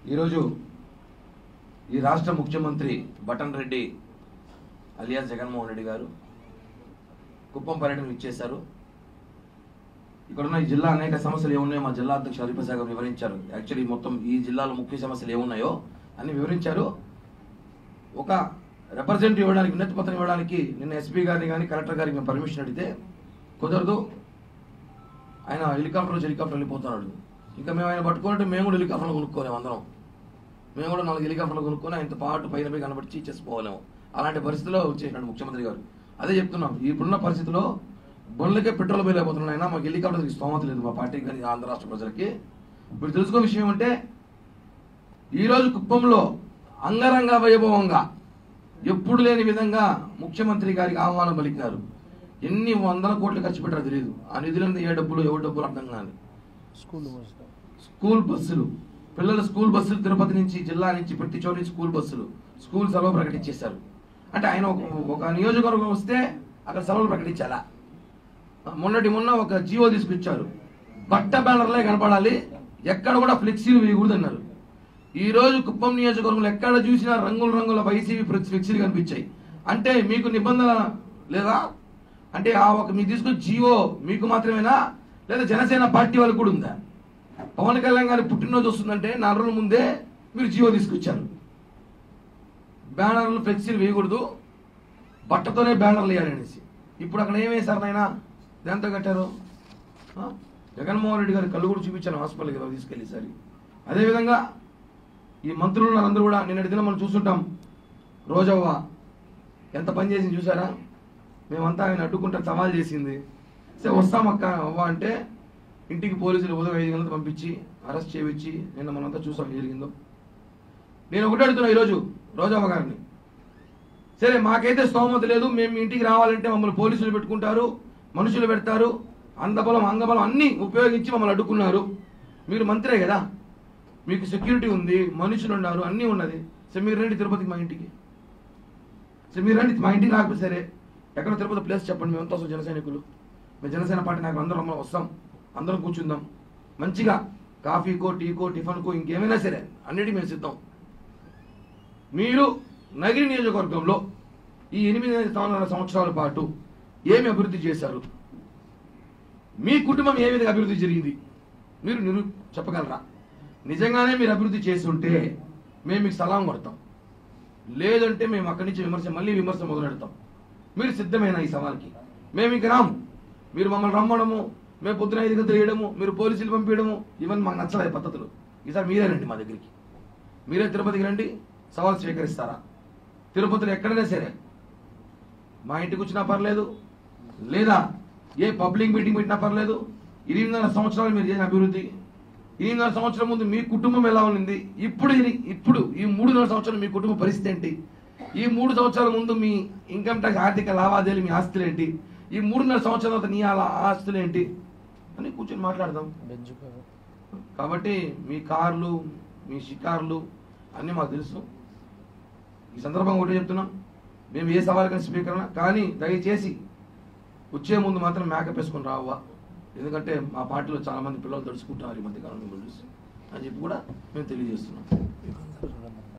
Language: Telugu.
ఈరోజు ఈ రాష్ట్ర ముఖ్యమంత్రి బటన్ రెడ్డి అలియాస్ జగన్మోహన్ రెడ్డి గారు కుప్పం పర్యటన ఇచ్చేశారు ఇక్కడున్న ఈ జిల్లా అనేక సమస్యలు ఏమున్నాయో మా జిల్లా అధ్యక్షులు హరిప్రసాద్ గారు వివరించారు యాక్చువల్లీ మొత్తం ఈ జిల్లాలో ముఖ్య సమస్యలు ఏమున్నాయో అని వివరించారు ఒక రిప్రజెంట్ ఇవ్వడానికి వినతి పత్రం ఇవ్వడానికి నిన్న ఎస్పీ గారిని కానీ కలెక్టర్ గారికి మేము పర్మిషన్ అడిగితే కుదరదు ఆయన హెలికాప్టర్ నుంచి హెలికాప్టర్ వెళ్ళిపోతున్నాడు ఇంకా మేము ఆయన పట్టుకుంటే మేము కూడా హెలికాప్టర్లు కొనుక్కోలేము అందరం మేము కూడా నాలుగు హెలికాప్టర్లు కొనుక్కొని ఆయనతో పాటు పైన పోయి కనబడి ఇచ్చేసిపోలేము అలాంటి పరిస్థితిలో వచ్చేసినాడు ముఖ్యమంత్రి గారు అదే చెప్తున్నాం ఇప్పుడున్న పరిస్థితిలో బండ్లకే పెట్రోల్ బిల్ అయిపోతున్నాయి అయినా మాకు హెలికాప్టర్ స్తోమత లేదు మా పార్టీకి కానీ ఆంధ్ర రాష్ట్ర ప్రజలకి ఇప్పుడు తెలుసుకో విషయం అంటే ఈరోజు కుప్పంలో అంగరంగ వైభవంగా ఎప్పుడు లేని విధంగా ముఖ్యమంత్రి గారికి ఆహ్వానం పలికారు ఎన్ని వందల కోట్లు ఖర్చు పెట్టారో తెలియదు ఆ నిధులంతా ఏ డబ్బులు ఎవరి డబ్బులు అర్థం కాదు స్కూల్ వస్తా స్కూల్ బస్సులు పిల్లల స్కూల్ బస్సులు తిరుపతి నుంచి జిల్లా నుంచి ప్రతి చోటు నుంచి స్కూల్ బస్సులు స్కూల్ సెలవు ప్రకటించేశారు అంటే ఆయన ఒక ఒక నియోజకవర్గం వస్తే అక్కడ సెలవులు ప్రకటించాలా మొన్నటి మొన్న ఒక జీవో తీసుకొచ్చారు బట్ట బ్యానర్లే కనపడాలి ఎక్కడ కూడా ఫ్లెక్సీలు వేయకూడదు అన్నారు ఈ రోజు కుప్పం నియోజకవర్గంలో ఎక్కడ చూసినా రంగుల రంగుల వైసీపీ ఫ్లెక్సీలు కనిపించాయి అంటే మీకు నిబంధన లేదా అంటే ఆ ఒక మీకు తీసుకున్న జీవో మీకు మాత్రమేనా లేదా జనసేన పార్టీ వాళ్ళకి కూడా ఉందా పవన్ కళ్యాణ్ గారి పుట్టినరోజు వస్తుందంటే నాలుగు రోజుల ముందే మీరు జీవో తీసుకొచ్చారు బ్యానర్లు ఫ్లెక్సీలు వేయకూడదు బట్టతోనే బ్యానర్లు వేయాలి అనేసి ఇప్పుడు అక్కడ ఏం వేశారు నాయన దేంతో కట్టారు ఆ? జగన్మోహన్ రెడ్డి గారి కళ్ళు కూడా చూపించాను హాస్పిటల్కి కదా తీసుకెళ్ళేసరి అదేవిధంగా ఈ మంత్రులు అందరూ కూడా నిన్నటి దినం మనం చూస్తుంటాం రోజవ్వ ఎంత పని చేసింది చూసారా మేమంతా ఆయన అడ్డుకుంటే సవాల్ చేసింది సరే వస్తాం అక్క అవ్వ అంటే ఇంటికి పోలీసులు ఉదయం ఐదు గంటలకు పంపించి అరెస్ట్ చేయించి నిన్న మనంతా చూసాం ఏం జరిగిందో నేను ఒకటి అడుగుతున్నా ఈరోజు రోజవ్వ గారిని సరే మాకైతే స్తోమత లేదు మేము మీ ఇంటికి రావాలంటే మమ్మల్ని పోలీసులు పెట్టుకుంటారు మనుషులు పెడతారు అందబలం అంగబలం అన్ని ఉపయోగించి మమ్మల్ని అడ్డుకున్నారు మీరు మంత్రే కదా మీకు సెక్యూరిటీ ఉంది మనుషులు ఉన్నారు అన్నీ ఉన్నది సరే మీరు రండి తిరుపతికి మా ఇంటికి సరే మీరు రండి మా ఇంటికి రాకపోతే సరే ఎక్కడ తిరుపతి ప్లేస్ చెప్పండి మేమంతా వస్తాం జన సైనికులు మేము జనసేన పార్టీ నాకు అందరం రమ్మ- వస్తాం అందరం కూర్చుందాం మంచిగా కాఫీకో టీకో టిఫిన్కో ఇంకేమైనా సరే అన్నిటికీ మేము సిద్ధం మీరు నగిరి నియోజకవర్గంలో ఈ ఎనిమిది సంవత్సరాల సంవత్సరాల పాటు ఏమి అభివృద్ధి చేశారు మీ కుటుంబం ఏ విధంగా అభివృద్ధి జరిగింది మీరు నిరు చెప్పగలరా నిజంగానే మీరు అభివృద్ధి చేస్తుంటే మేము మీకు సలాం కొడతాం లేదంటే మేము అక్కడి నుంచి విమర్శ మళ్ళీ విమర్శ మొదలెడతాం మీరు సిద్ధమైన ఈ సవాల్కి మేము ఇంక రాము మీరు మమ్మల్ని రమ్మడము మేము పొద్దున ఐదు గంటలు వేయడము మీరు పోలీసులు పంపించడము ఇవన్నీ మాకు నచ్చలేదు పద్ధతులు ఈసారి మీరే రండి మా దగ్గరికి మీరే తిరుపతికి రండి సవాల్ స్వీకరిస్తారా తిరుపతిలో ఎక్కడైనా సరే మా ఇంటికి వచ్చినా పర్లేదు లేదా ఏ పబ్లిక్ మీటింగ్ పెట్టినా పర్లేదు ఎనిమిదిన్నర సంవత్సరాలు మీరు చేసిన అభివృద్ధి ఎనిమిదిన్నర సంవత్సరం ముందు మీ కుటుంబం ఎలా ఉంది ఇప్పుడు ఇది- ఇప్పుడు ఈ మూడున్నర సంవత్సరాలు మీ కుటుంబ పరిస్థితి ఏంటి ఈ మూడు సంవత్సరాల ముందు మీ ఇన్కమ్ ట్యాక్స్ ఆర్థిక లావాదేవీలు మీ ఆస్తులు ఏంటి ఈ మూడున్నర సంవత్సరాల తర్వాత నీ ఆ- ఆస్తులు ఏంటి అని కూర్చొని మాట్లాడదాం బెంచ్ కాదు కాబట్టి మీ కార్లు మీ షికార్లు అన్నీ మాకు తెలుసు ఈ సందర్భంగా ఒకటి చెప్తున్నాం మేము ఏ సవాలుకైనా స్వీకరణ కానీ దయచేసి వచ్చే ముందు మాత్రం మేకప్ వేసుకొని రావా ఎందుకంటే మా పార్టీలో చాలా మంది పిల్లలు తడుచుకుంటున్నారు ఈ మధ్యకాలంలో మిమ్మల్ని చూసి అని చెప్పి కూడా మేము తెలియజేస్తున్నాం